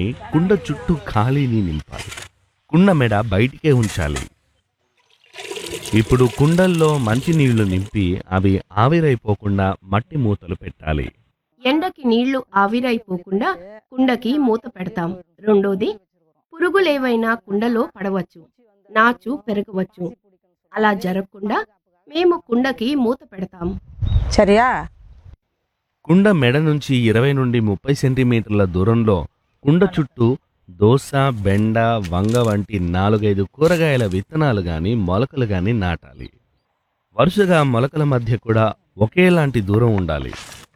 కుండ చుట్టూ ఖాళీని నింపాలి కుండ మెడ బయటికే ఉంచాలి ఇప్పుడు కుండల్లో మంచినీళ్లు నింపి అవి ఆవిరైపోకుండా మట్టి మూతలు పెట్టాలి ఎండకి నీళ్లు ఆవిరైపోకుండా కుండకి మూత పెడతాం రెండోది పురుగులేవైనా కుండలో పడవచ్చు నాచు పెరగవచ్చు అలా జరగకుండా మేము కుండకి మూత పెడతాం చర్యా కుండ మెడ నుంచి ఇరవై నుండి ముప్పై సెంటీమీటర్ల దూరంలో కుండ చుట్టూ దోస బెండ వంగ వంటి నాలుగైదు కూరగాయల విత్తనాలు గాని మొలకలు గాని నాటాలి వరుసగా మొలకల మధ్య కూడా ఒకేలాంటి దూరం ఉండాలి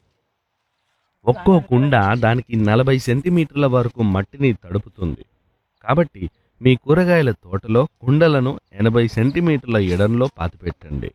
ఒక్కో కుండ దానికి నలభై సెంటీమీటర్ల వరకు మట్టిని తడుపుతుంది కాబట్టి మీ కూరగాయల తోటలో కుండలను ఎనభై సెంటీమీటర్ల ఎడంలో పాతిపెట్టండి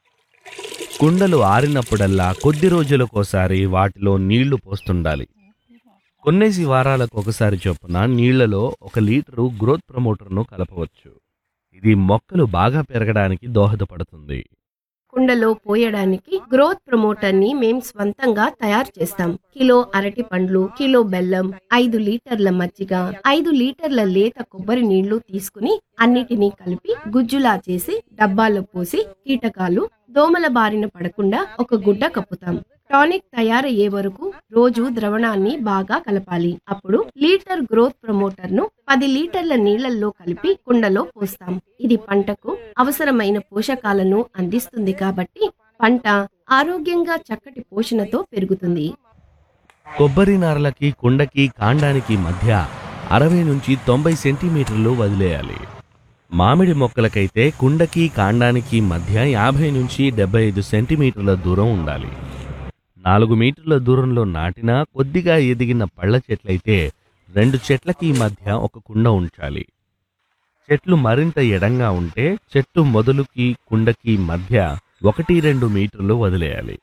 కుండలు ఆరినప్పుడల్లా కొద్ది రోజులకోసారి వాటిలో నీళ్లు పోస్తుండాలి కొన్నేసి వారాలకు ఒకసారి చొప్పున నీళ్లలో ఒక లీటరు గ్రోత్ ప్రమోటర్ను కలపవచ్చు ఇది మొక్కలు బాగా పెరగడానికి దోహదపడుతుంది కుండలో పోయడానికి గ్రోత్ ప్రమోటర్ ని మేం స్వంతంగా తయారు చేస్తాం కిలో అరటి పండ్లు కిలో బెల్లం ఐదు లీటర్ల మజ్జిగ ఐదు లీటర్ల లేత కొబ్బరి నీళ్లు తీసుకుని అన్నిటినీ కలిపి గుజ్జులా చేసి డబ్బాలో పోసి కీటకాలు దోమల బారిన పడకుండా ఒక గుడ్డ కప్పుతాం టానిక్ తయారయ్యే వరకు రోజు ద్రవణాన్ని బాగా కలపాలి అప్పుడు లీటర్ గ్రోత్ ప్రమోటర్ ను పది లీటర్ల నీళ్లలో కలిపి కుండలో పోస్తాం ఇది పంటకు అవసరమైన పోషకాలను అందిస్తుంది కాబట్టి పంట ఆరోగ్యంగా చక్కటి పోషణతో పెరుగుతుంది కొబ్బరి నారలకి కుండకి కాండానికి మధ్య అరవై నుంచి తొంభై సెంటీమీటర్లు వదిలేయాలి మామిడి మొక్కలకైతే కుండకి కాండానికి మధ్య యాభై నుంచి డెబ్బై ఐదు సెంటీమీటర్ల దూరం ఉండాలి నాలుగు మీటర్ల దూరంలో నాటిన కొద్దిగా ఎదిగిన పళ్ళ చెట్లయితే రెండు చెట్లకి మధ్య ఒక కుండ ఉంచాలి చెట్లు మరింత ఎడంగా ఉంటే చెట్టు మొదలుకి కుండకి మధ్య ఒకటి రెండు మీటర్లు వదిలేయాలి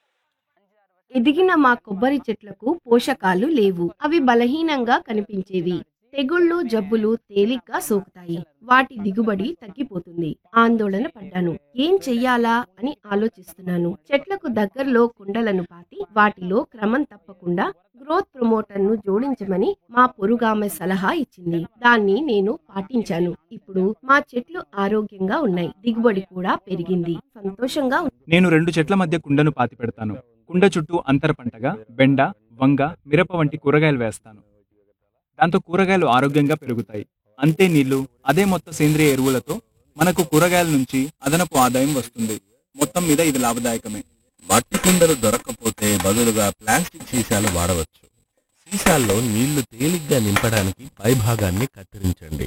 ఎదిగిన మా కొబ్బరి చెట్లకు పోషకాలు లేవు అవి బలహీనంగా కనిపించేవి తెగుళ్ళు జబ్బులు తేలిగ్గా సోకుతాయి వాటి దిగుబడి తగ్గిపోతుంది ఆందోళన పడ్డాను ఏం చెయ్యాలా అని ఆలోచిస్తున్నాను చెట్లకు దగ్గరలో కుండలను పాతి వాటిలో క్రమం తప్పకుండా గ్రోత్ ప్రమోటర్ ను జోడించమని మా పొరుగామె సలహా ఇచ్చింది దాన్ని నేను పాటించాను ఇప్పుడు మా చెట్లు ఆరోగ్యంగా ఉన్నాయి దిగుబడి కూడా పెరిగింది సంతోషంగా ఉంది. నేను రెండు చెట్ల మధ్య కుండను పాతి పెడతాను కుండ చుట్టూ అంతర పంటగా బెండ వంగ మిరప వంటి కూరగాయలు వేస్తాను దాంతో కూరగాయలు ఆరోగ్యంగా పెరుగుతాయి అంతే నీళ్లు అదే మొత్తం సేంద్రియ ఎరువులతో మనకు కూరగాయల నుంచి అదనపు ఆదాయం వస్తుంది మొత్తం మీద ఇది లాభదాయకమే మట్టి కుండలు దొరక్కపోతే బదులుగా ప్లాస్టిక్ సీసాలు వాడవచ్చు సీసాల్లో నీళ్లు తేలిగ్గా నింపడానికి పైభాగాన్ని కత్తిరించండి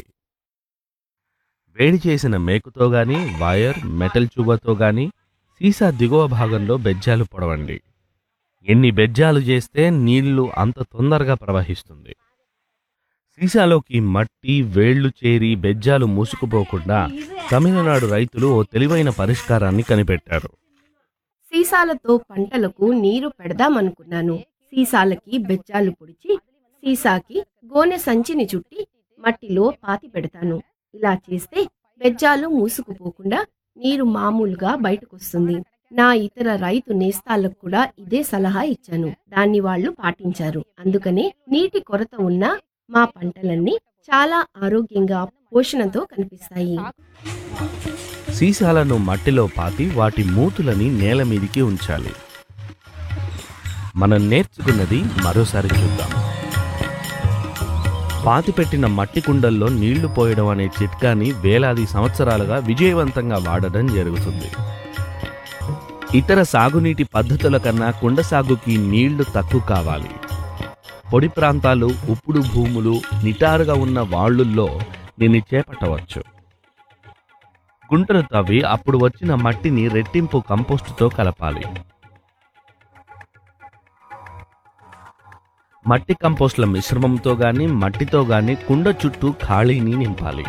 వేడి చేసిన మేకుతో గాని వైర్ మెటల్ చూబతో గాని సీసా దిగువ భాగంలో బెజ్జాలు పొడవండి ఎన్ని బెజ్జాలు చేస్తే నీళ్లు అంత తొందరగా ప్రవహిస్తుంది సీసాలోకి మట్టి వేళ్లు చేరి బెజ్జాలు మూసుకుపోకుండా తమిళనాడు రైతులు ఓ తెలివైన పరిష్కారాన్ని కనిపెట్టారు సీసాలతో పంటలకు నీరు పెడదామనుకున్నాను సీసాలకి బెచ్చాలు పొడిచి సీసాకి గోనె సంచిని చుట్టి మట్టిలో పాతి పెడతాను ఇలా చేస్తే బెజ్జాలు మూసుకుపోకుండా నీరు మామూలుగా బయటకొస్తుంది నా ఇతర రైతు నేస్తాలకు కూడా ఇదే సలహా ఇచ్చాను దాన్ని వాళ్ళు పాటించారు అందుకనే నీటి కొరత ఉన్న మా పంటలన్నీ చాలా ఆరోగ్యంగా పోషణతో కనిపిస్తాయి సీసాలను మట్టిలో పాతి వాటి మూతులని నేల మీదికి ఉంచాలి మనం నేర్చుకున్నది మరోసారి చూద్దాం పాతిపెట్టిన మట్టి కుండల్లో నీళ్లు పోయడం అనే చిట్కాని వేలాది సంవత్సరాలుగా విజయవంతంగా వాడడం జరుగుతుంది ఇతర సాగునీటి పద్ధతుల కన్నా కుండ సాగుకి నీళ్లు తక్కువ కావాలి పొడి ప్రాంతాలు ఉప్పుడు భూములు నిటారుగా ఉన్న వాళ్ళుల్లో దీన్ని చేపట్టవచ్చు గుంటలు తవ్వి అప్పుడు వచ్చిన మట్టిని రెట్టింపు కంపోస్టుతో కలపాలి మట్టి కంపోస్టుల మిశ్రమంతో గాని మట్టితో గాని కుండ చుట్టూ ఖాళీని నింపాలి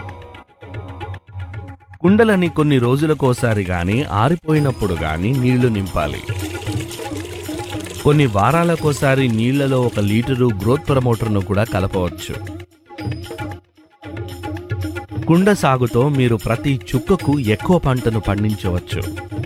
కుండలని కొన్ని రోజులకోసారి గాని ఆరిపోయినప్పుడు గాని నీళ్లు నింపాలి కొన్ని వారాలకోసారి నీళ్లలో ఒక లీటరు గ్రోత్ ప్రమోటర్ను కూడా కలపవచ్చు కుండ సాగుతో మీరు ప్రతి చుక్కకు ఎక్కువ పంటను పండించవచ్చు